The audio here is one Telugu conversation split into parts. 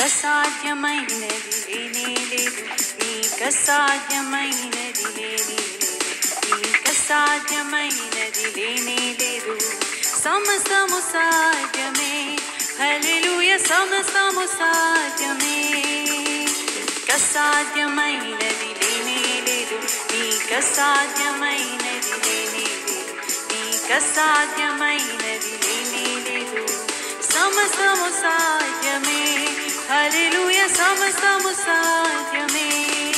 అసాధ్యమైనది లేనే లేదు నీకు అసాధ్యమైనది లేనే లేదు నీకు అసాధ్యమైనది లేనే లేదు సమస్తము సాధ్యమే హల్లెలూయ సమస్తము సాధ్యమే నీకు అసాధ్యమైనది లేనే లేదు నీకు అసాధ్యమైనది లేనే లేదు నీకు అసాధ్యమైనది లేనే లేదు సమస్తము సాధ్యమే హల్లెలూయ సమస్తము సాధ్యమే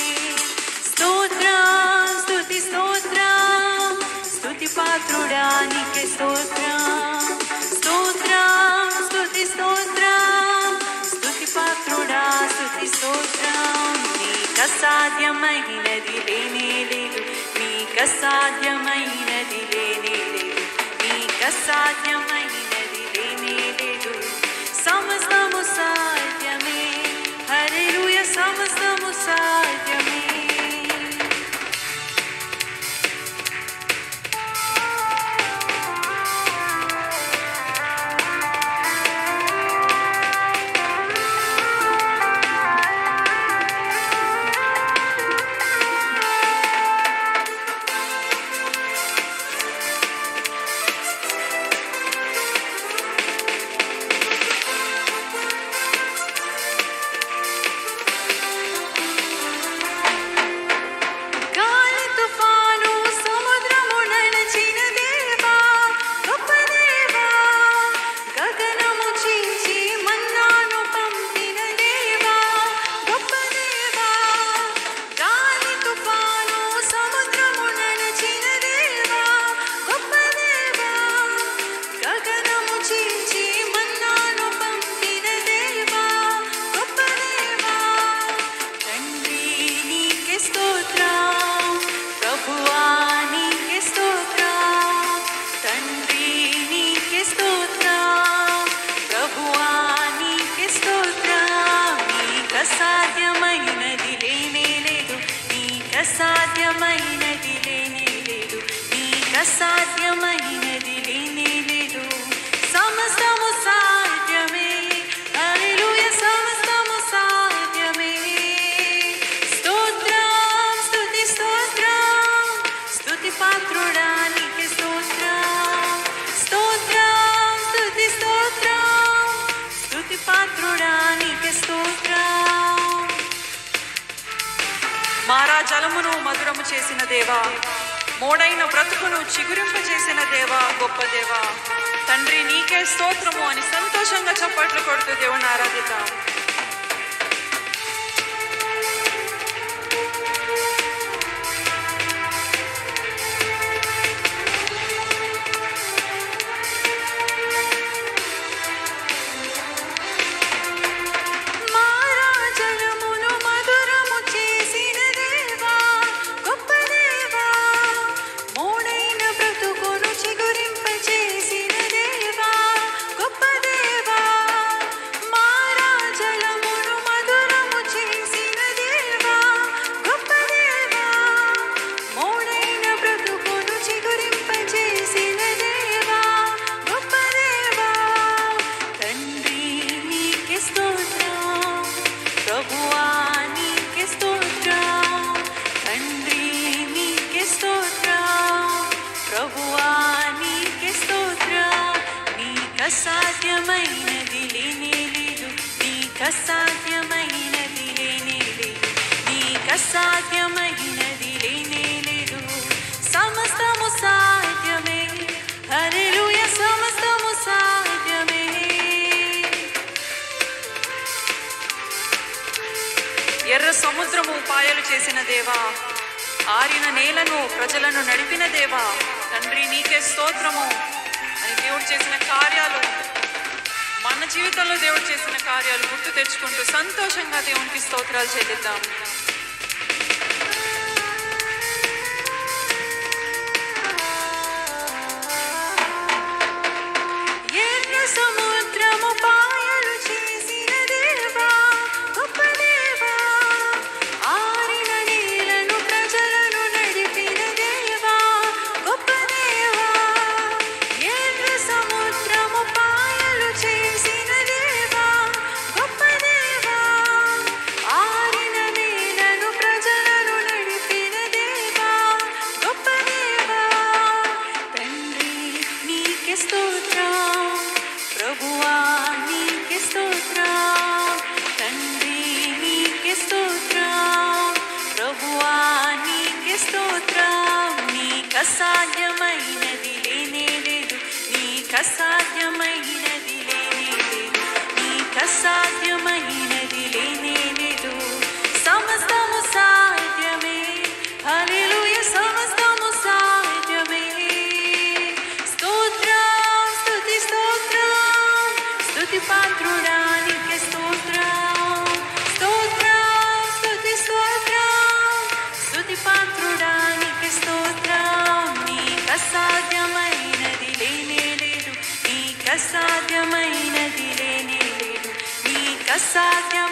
స్తోత్రం స్తుతి స్తోత్రం స్తుతి పాత్రుడా నీకే స్తోత్రం స్తోత్రం స్తుతి స్తోత్రం స్తుతి పాత్రుడా స్తుతి స్తోత్రం నీకు అసాధ్యమైనది లేనే లేదు నీకు అసాధ్యమైనది లేనే లేదు నీకు అసాధ్యమైనది లేనే లేదు సమస్తము సాధ్యమే హల్లెలూయ సమస్తము సాధ్యమే గాలి తుఫాను సముద్రము నడిచిన దేవా గొప్ప దేవా గగనము చీల్చి మన్నాను పంపిన దేవా గొప్ప దేవా గాలి తుఫాను సముద్రము నడిచిన దేవా గొప్ప దేవా గగనము చీల్చి మన్నాను పంపిన దేవా గొప్ప దేవా తండ్రి నీకే స్తోత్రం ప్రభువా నీకే స్తోత్రం తండ్రి నీకే స్తోత్రం ప్రభువా నీకే స్తోత్రం నీకు అసాధ్యమైనది లేనే లేదు నీకు అసాధ్యమైనది లేనే లేదు నీకు అసాధ్యమైనది లేనే లేదు సమస్తము సాధ్యమే హల్లెలూయ సమస్తము సాధ్యమే స్తోత్రం స్తుతి స్తోత్రం స్తుతి పాత్రుడా నీకే స్తోత్రం స్తోత్రం స్తుతి స్తోత్రం స్తుతి పాత్రుడా నీకే స్తోత్రం మారా జలమును మధురము చేసిన దేవా మోడైన బ్రతుకును చిగురింపజేసిన దేవా గొప్ప దేవా తండ్రి నీకే స్తోత్రము అని సంతోషంగా చప్పట్లు కొడుతూ దేవుని ఆరాధిద్దాం మారాజలమును మధురము చేసిన దేవా గొప్ప దేవా మోడైన బ్రతుకును చిగురింపచేసిన దేవా గొప్ప దేవా మారాజలమును మధురము చేసిన దేవా గొప్ప దేవా మోడైన బ్రతుకును చిగురింపచేసిన దేవా గొప్ప దేవా తండ్రి నీకే స్తోత్రం ప్రభువా నీకే స్తోత్రం తండ్రి నీకే స్తోత్రం ప్రభువా నీకే స్తోత్రం నీకు అసాధ్యమైనది లేనే లేదు నీకు అసాధ్యమైనది లేనే లేదు నీకు అసాధ్యమైనది లేనే లేదు సమస్తము సాధ్యమే హల్లెలూయ సమస్తము సాధ్యమే ఎర్ర సముద్రము పాయలు చేసిన దేవా ఆరిన నేలను ప్రజలను నడిపిన దేవా తండ్రి నీకే స్తోత్రము అని దేవుడు చేసిన కార్యాలు మన జీవితంలో దేవుడు చేసిన కార్యాలు గుర్తు తెచ్చుకుంటూ సంతోషంగా దేవునికి స్తోత్రాలు చెల్లిద్దాం ఎర్ర సముద్రము పాయలు చేసిన దేవా గొప్ప దేవా ఆరిన నీళ్లను ప్రజలను నడిపిన దేవా గొప్ప దేవా ఎర్ర సముద్రము పాయలు చేసిన దేవా గొప్ప దేవా అసాధ్యం